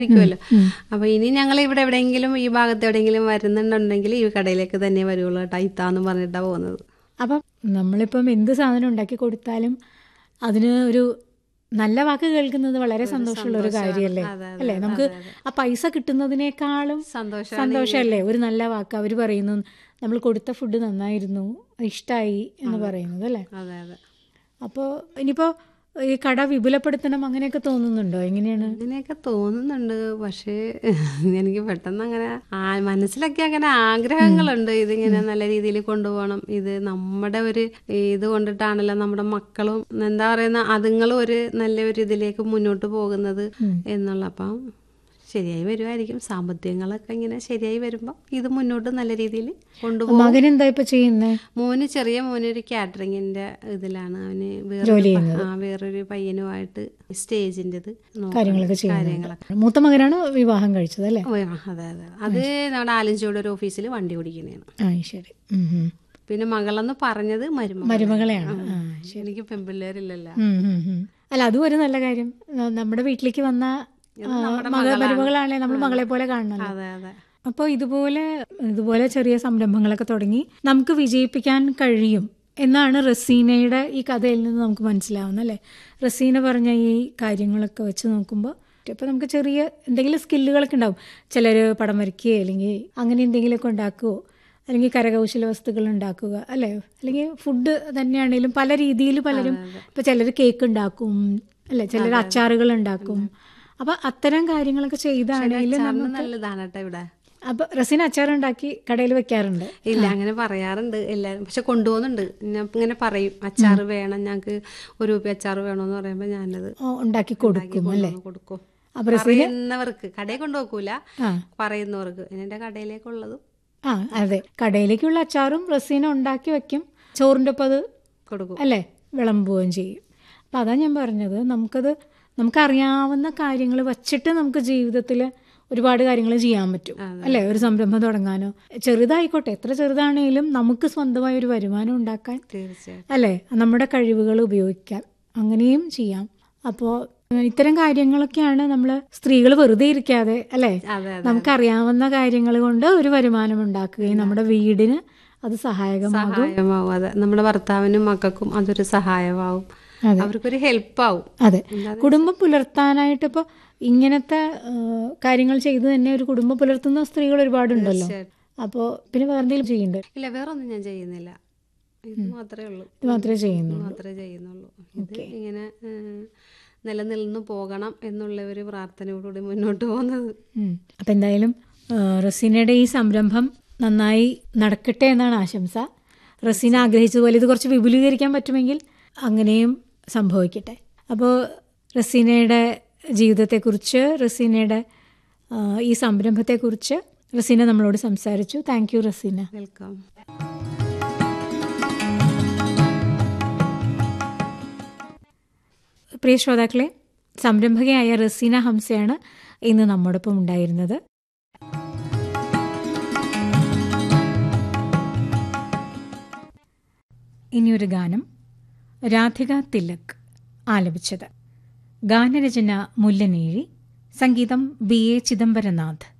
ഇരിക്കുമല്ലോ അപ്പൊ ഇനി ഞങ്ങൾ ഇവിടെ എവിടെയെങ്കിലും ഈ ഭാഗത്ത് എവിടെയെങ്കിലും വരുന്നുണ്ടെങ്കിൽ ഈ കടയിലേക്ക് തന്നെ വരുള്ളൂ കേട്ടോ ഇത്താന്ന് പറഞ്ഞിട്ടാ പോകുന്നത് അപ്പം നമ്മളിപ്പം എന്ത് സാധനം ഉണ്ടാക്കി കൊടുത്താലും അതിന് ഒരു നല്ല വാക്ക് കേൾക്കുന്നത് വളരെ സന്തോഷമുള്ള ഒരു കാര്യമല്ലേ അതെ, അതെ, അല്ലേ നമുക്ക് ആ പൈസ കിട്ടുന്നതിനേക്കാളും സന്തോഷം സന്തോഷമല്ലേ ഒരു നല്ല വാക്ക് അവർ പറയുന്നു നമ്മൾ കൊടുത്ത ഫുഡ് നന്നായിരുന്നു ഇഷ്ടമായി എന്ന് പറയുന്നത് അല്ലേ അതെ അതെ അപ്പോൾ ഇനിയിപ്പോൾ ഈ കട വിപുലപ്പെടുത്തണം അങ്ങനെയൊക്കെ തോന്നുന്നുണ്ടോ എങ്ങനെയാണ് അങ്ങനെയൊക്കെ തോന്നുന്നുണ്ട് പക്ഷേ എനിക്ക് പെട്ടെന്ന് അങ്ങനെ ആ- മനസ്സിലൊക്കെ അങ്ങനെ ആഗ്രഹങ്ങളുണ്ട് ഇതിങ്ങനെ നല്ല രീതിയിൽ കൊണ്ടുപോകണം ഇത് നമ്മുടെ ഒരു ഇത് കൊണ്ടിട്ടാണല്ലോ നമ്മുടെ മക്കളും എന്താ പറയുന്ന അതുങ്ങളും ഒരു നല്ല ഒരു ഇതിലേക്ക് മുന്നോട്ട് പോകുന്നത് എന്നുള്ള അപ്പം ശരിയായി വരുമായിരിക്കും സാമ്പത്തികങ്ങളൊക്കെ ഇങ്ങനെ ശരിയായി വരുമ്പോൾ ഇത് മുന്നോട്ട് നല്ല രീതിയിൽ കൊണ്ടുപോകും മകൻ എന്താ ഇപ്പൊ ചെയ്യുന്നത് മോന് ചെറിയ മോന് ഒരു കാറ്ററിങ്ങിന്റെ ഇതിലാണ് അവന് വേറൊരു ജോലി പ- ആ വേറൊരു പയ്യനുമായിട്ട് സ്റ്റേജിൻ്റെത് കാര്യങ്ങളൊക്കെ കാര്യങ്ങളൊക്കെ ചെയ്യുന്നത് മൂത്ത മകനാണ് വിവാഹം കഴിച്ചത് അല്ലേ ഓ, ആ, അതെ അതെ അത് നമ്മുടെ ആലഞ്ചോട് ഒരു ഓഫീസിൽ വണ്ടി ഓടിക്കുന്നതാണ് ആ ശരി ഉം, ഉം. പിന്നെ മകളെന്ന് പറഞ്ഞത് മരുമകൾ മരുമകളെയാണ് ആ ശരി എനിക്ക് പെൺപിള്ളേരില്ലല്ലോ ഉം, ഉം, ഉം. അല്ല അതും ഒരു നല്ല കാര്യം ന- നമ്മുടെ വീട്ടിലേക്ക് വന്ന ആ, മക മരുമകളാണെ നമ്മൾ മകളെ പോലെ കാണണമല്ലോ അതെ അതെ അപ്പോൾ ഇതുപോലെ ഇതുപോലെ ചെറിയ സംരംഭങ്ങളൊക്കെ തുടങ്ങി നമുക്ക് വിജയിപ്പിക്കാൻ കഴിയും എന്നാണ് റസീനയുടെ ഈ കഥയിൽ നിന്ന് നമുക്ക് മനസ്സിലാവുന്നത് അല്ലേ റസീന പറഞ്ഞ ഈ കാര്യങ്ങളൊക്കെ വെച്ച് നോക്കുമ്പോൾ ഇപ്പോൾ നമുക്ക് ചെറിയ എന്തെങ്കിലും സ്കില്ലുകളൊക്കെ ഉണ്ടാവും ചിലർ പടം വരയ്ക്കുകയോ അല്ലെങ്കിൽ അങ്ങനെ എന്തെങ്കിലുമൊക്കെ ഉണ്ടാക്കുകയോ അല്ലെങ്കിൽ കരകൗശല വസ്തുക്കൾ ഉണ്ടാക്കുക അല്ലേ അല്ലെങ്കിൽ ഫുഡ് തന്നെയാണെങ്കിലും പല രീതിയിൽ പലരും ഇപ്പോൾ ചിലർ കേക്ക് ഉണ്ടാക്കും അല്ലേ ചിലർ അച്ചാറുകൾ ഉണ്ടാക്കും അപ്പോൾ അത്തരം കാര്യങ്ങളൊക്കെ ചെയ്താണെങ്കിലും അച്ചാറിന് നല്ലതാണ് കേട്ടോ ഇവിടെ അപ്പൊ റസീന അച്ചാർ ഉണ്ടാക്കി കടയിൽ വെക്കാറുണ്ട് ഇല്ല അങ്ങനെ പറയാറുണ്ട് എല്ലാരും പക്ഷെ കൊണ്ടുപോകുന്നുണ്ട് ഞാൻ ഇങ്ങനെ പറയും അച്ചാറ് വേണം ഞങ്ങൾക്ക് ഒരു രൂപ അച്ചാറ് വേണമെന്ന് പറയുമ്പോൾ ഞാനത് ഓ, ഉണ്ടാക്കി കൊടുക്കും അല്ലേ കൊണ്ടുവന്ന് കൊടുക്കും അപ്പൊ റസീന പറയുന്നവർക്ക് കടയിൽ കൊണ്ടുപോക്കൂല ആ പറയുന്നവർക്ക് എന്റെ കടയിലേക്കുള്ളതും ആ അതെ കടയിലേക്കുള്ള അച്ചാറും റസീന ഉണ്ടാക്കി വെക്കും ചോറിൻ്റെ ഒപ്പം അത് കൊടുക്കും അല്ലേ വിളമ്പുകയും ചെയ്യും അപ്പം അതാ ഞാൻ പറഞ്ഞത് നമുക്കത് നമുക്കറിയാവുന്ന കാര്യങ്ങൾ വച്ചിട്ട് നമുക്ക് ജീവിതത്തിൽ ഒരുപാട് കാര്യങ്ങൾ ചെയ്യാൻ പറ്റും അല്ലേ ഒരു സംരംഭം തുടങ്ങാനോ ചെറുതായിക്കോട്ടെ എത്ര ചെറുതാണെങ്കിലും നമുക്ക് സ്വന്തമായി ഒരു വരുമാനം ഉണ്ടാക്കാൻ തീർച്ചയായിട്ടും അല്ലേ നമ്മുടെ കഴിവുകൾ ഉപയോഗിക്കാം അങ്ങനെയും ചെയ്യാം അപ്പോൾ ഇത്തരം കാര്യങ്ങളൊക്കെയാണ് നമ്മൾ സ്ത്രീകൾ വെറുതെ ഇരിക്കാതെ അല്ലേ അതെ അതെ നമുക്കറിയാവുന്ന കാര്യങ്ങൾ കൊണ്ട് ഒരു വരുമാനം ഉണ്ടാക്കുകയും നമ്മുടെ വീടിന് അത് സഹായകമാകും സഹായമാവും അതെ നമ്മുടെ ഭർത്താവിനും മക്കൾക്കും അതൊരു സഹായമാവും അതെ. അവർക്കൊരു ഹെൽപ്പാവും അതെ കുടുംബം പുലർത്താനായിട്ട് ഇപ്പോൾ ഇങ്ങനത്തെ ആ, കാര്യങ്ങൾ ചെയ്ത് തന്നെ ഒരു കുടുംബം പുലർത്തുന്ന സ്ത്രീകൾ ഒരുപാടുണ്ടല്ലോ അപ്പോൾ പിന്നെ വേറെ എന്തെങ്കിലും ചെയ്യുന്നുണ്ട് ഇല്ല വേറൊന്നും ഞാൻ ചെയ്യുന്നില്ല ഇത് മാത്രമേ ഉള്ളൂ ഇത് മാത്രമേ ഇത് ചെയ്യുന്നുള്ളൂ മാത്രമേ ചെയ്യുന്നുള്ളൂ ഇത് ഇങ്ങനെ ഏഹ്, നിലനിന്ന് പോകണം എന്നുള്ള ഒരു പ്രാർത്ഥനയോടുകൂടി മുന്നോട്ട് പോകുന്നത് ഉം. അപ്പം എന്തായാലും ആ, റസീനയുടെ ഈ സംരംഭം നന്നായി നടക്കട്ടെ എന്നാണ് ആശംസ റസീന ആഗ്രഹിച്ചതുപോലെ ഇത് കുറച്ച് വിപുലീകരിക്കാൻ പറ്റുമെങ്കിൽ അങ്ങനെയും സംഭവിക്കട്ടെ അപ്പോൾ റസീനയുടെ ജീവിതത്തെക്കുറിച്ച് റസീനയുടെ ആ, ഈ സംരംഭത്തെക്കുറിച്ച് റസീന നമ്മളോട് സംസാരിച്ചു താങ്ക് യു റസീന വെൽക്കം പ്രിയ ശ്രോതാക്കളെ സംരംഭകയായ റസീന ഹംസയാണ് ഇന്ന് നമ്മോടൊപ്പം ഉണ്ടായിരുന്നത് ഇനിയൊരു ഗാനം രാധിക തിലക് ആലപിച്ചത് ഗാനരചന മുല്ലനേഴി സംഗീതം ബി എ ചിദംബരനാഥ്